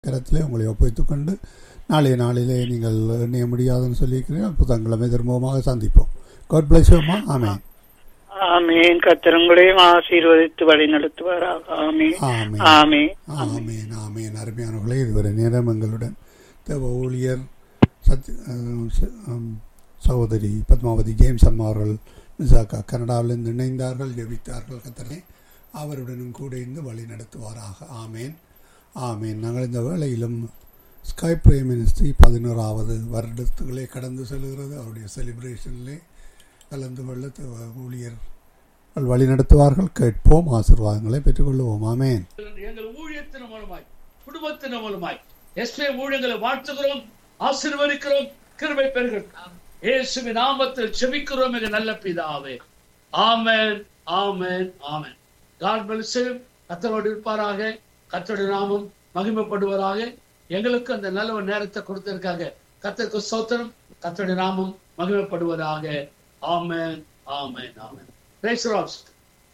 கரத்திலே உங்களை ஒப்புவித்துக் கொண்டு நாளைய நாளிலே நீங்கள் எண்ணிய முடியாதுன்னு சொல்லியிருக்கிறீர்கள் புதன்கிழமை திரும்பமாக சந்திப்போம் காட் பிளஸ் யூமா ஆமே ஆமீன் கத்திரங்களையும் ஆசீர்வதித்து வழி நடத்துவாராக ஆமீன் ஆமென். ஆமீன் ஆமேன் ஆமேன் அருமையானவர்களே இதுவரை நேரம் எங்களுடன் தேவ ஊழியர் சத் அஹ், ச- அம், சகோதரி பத்மாவதி ஜேம்ஸ் அம்மா அவர்கள் மிசாக்கா கனடாவிலிருந்து இணைந்தார்கள் ஜெபித்தார்கள் கத்தரை அவருடனும் கூட இருந்து வழி நடத்துவாராக ஆமேன் ஆமேன் நாங்கள் இந்த வேளையிலும் ஸ்கை பிரேம் மினிஸ்ட்ரி பதினோராவது வருடத்துகளே கடந்து செல்கிறது அவருடைய செலிப்ரேஷனிலே கலந்து கொள்ள தேவ ஊழியர் வழி நடத்துவார்கள் கேட்போம் ஆசீர்வாதங்களை பெற்றுக்கொள்வோம் ஆமேன் எங்கள் ஊழியத்தின் மூலமாய் குடும்பத்தின் மூலமாய் எஸ்பே ஊழியங்களை வாழ்த்துகிறோம் ஆசீர்வதிக்கிறோம் கிருபை பெறுகிறோம் இயேசுவின் நாமத்தில் செபிக்கிறோம் எங்க நல்ல பிதாவே ஆமென் ஆமென் ஆமென் காட் பிளஸ் கத்தரோடு இருப்பாராக கத்தருடைய நாமம் மகிமைப்படுவராக எங்களுக்கு அந்த நல்ல ஒரு நேரத்தை கொடுத்திருக்காங்க கத்தருக்கு சோத்திரம் கத்தருடைய நாமம் மகிமைப்படுவதாக ஆமென் ஆமென் ஆமென் Praise the Lord.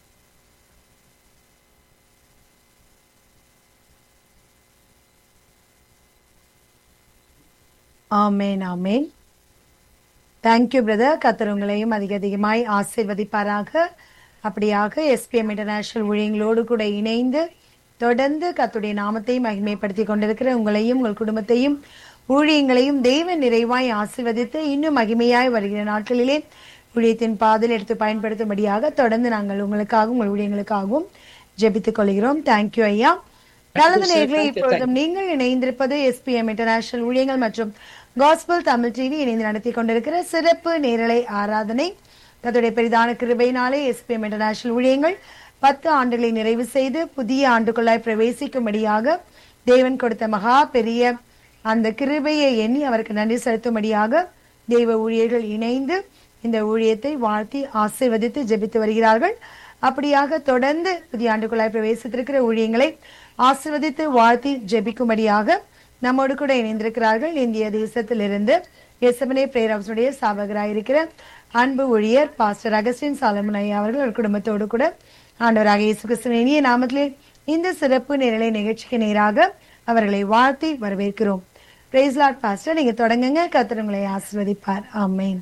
ஆமேன் ஆமேன் தேங்க்யூ பிரதர் கத்தர் உங்களையும் அதிக அதிகமாய் ஆசீர்வதிப்பாராக அப்படியாக எஸ்பிஎம் இன்டர்நேஷனல் ஊழியங்களோடு கூட இணைந்து தொடர்ந்து கத்துடைய நாமத்தை மகிமைப்படுத்தி கொண்டிருக்கிற உங்களையும் உங்கள் குடும்பத்தையும் ஊழியங்களையும் தெய்வ நிறைவாய் ஆசீர்வதித்து இன்னும் மகிமையாய் வருகிற நாட்களிலே ஊழியத்தின் பாதையில் எடுத்து பயன்படுத்தும்படியாக தொடர்ந்து நாங்கள் உங்களுக்காகவும் உங்கள் ஊழியங்களுக்காகவும் ஜெபித்துக் கொள்கிறோம் தேங்க்யூ ஐயா நல்லது sir. நேர்களே Thank you, இப்பொழுதும் நீங்கள் இணைந்திருப்பது எஸ்பிஎம் இன்டர்நேஷனல் ஊழியங்கள் மற்றும் காஸ்பல் தமிழ் டிவி இணைந்து நடத்தி கொண்டிருக்கிற சிறப்பு நேரலை ஆராதனை கத்துடைய பெரிதான கிருபையினாலே எஸ்பிஎம் இன்டர்நேஷனல் ஊழியங்கள் பத்து ஆண்டுகளை நிறைவு செய்து புதிய ஆண்டுக்குள்ளாய் பிரவேசிக்கும்படியாக தேவன் கொடுத்த மகா பெரிய அந்த கிருபையை எண்ணி அவருக்கு நன்றி செலுத்தும்படியாக தெய்வ ஊழியர்கள் இணைந்து இந்த ஊழியத்தை வாழ்த்தி ஆசீர்வதித்து ஜெபித்து வருகிறார்கள் அப்படியாக தொடர்ந்து புதிய ஆண்டுக்குள்ளாய் பிரவேசித்திருக்கிற ஊழியங்களை ஆசீர்வதித்து வாழ்த்தி ஜெபிக்கும்படியாக நம்மோடு கூட இணைந்திருக்கிறார்கள் இந்திய தேசத்திலிருந்து எசமனே பிரேரவசுடைய சாபகராயிருக்கிற அன்பு ஊழியர் பாஸ்டர் அகஸ்டின் சாலமன் ஐயா அவர்கள் ஒரு குடும்பத்தோடு கூட ஆண்டவராக இயேசு கிறிஸ்துவின் இனிய நாமத்திலே இந்த சிறப்பு நிரலை நிகழ்ச்சிக்கு நேராக அவர்களை வாழ்த்தி வரவேற்கிறோம் பிரைஸ் லார்ட் பாஸ்டர் நீங்க தொடங்குங்க கர்த்தர் உங்களை ஆசீர்வதிப்பார் ஆமென்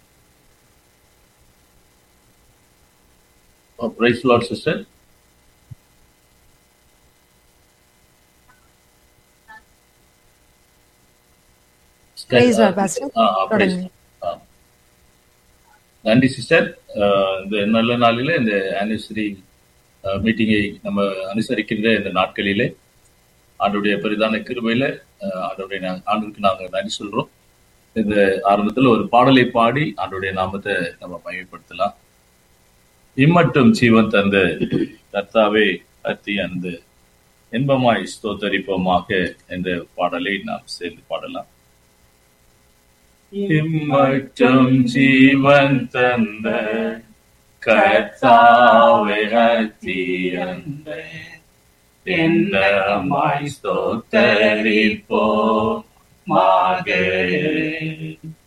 Oh, praise the Lord, sister. Praise the Lord, Pastor. Ah, ah, praise. தொடங்குங்க. ஆ. நன்றி சிஸ்டர் இந்த நல்ல நாளிலே இந்த ஆனிவர்சரி மீட்டிங்கை நம்ம அனுசரிக்கின்ற இந்த நாட்களிலே ஆண்டுடைய பெரிதான கிருபையில அஹ், ஆண்டவருடைய நா- ஆண்டுக்கு நாங்க நன்றி சொல்றோம் இந்த ஆரம்பத்துல ஒரு பாடலை பாடி ஆண்டுடைய நாமத்தை நம்ம பயன்படுத்தலாம் இம்மட்டும் ஜீவன் தந்த கர்த்தாவே அத்தி அந்த இன்பமாய் ஸ்தோத்தரிப்போமாக என்ற பாடலை நாம் சேர்ந்து பாடலாம் இம்மட்டும் ஜீவன் தந்த கர்த்தாவே அத்தி அந்த இன்பமாய் ஸ்தோத்தரிப்போமாக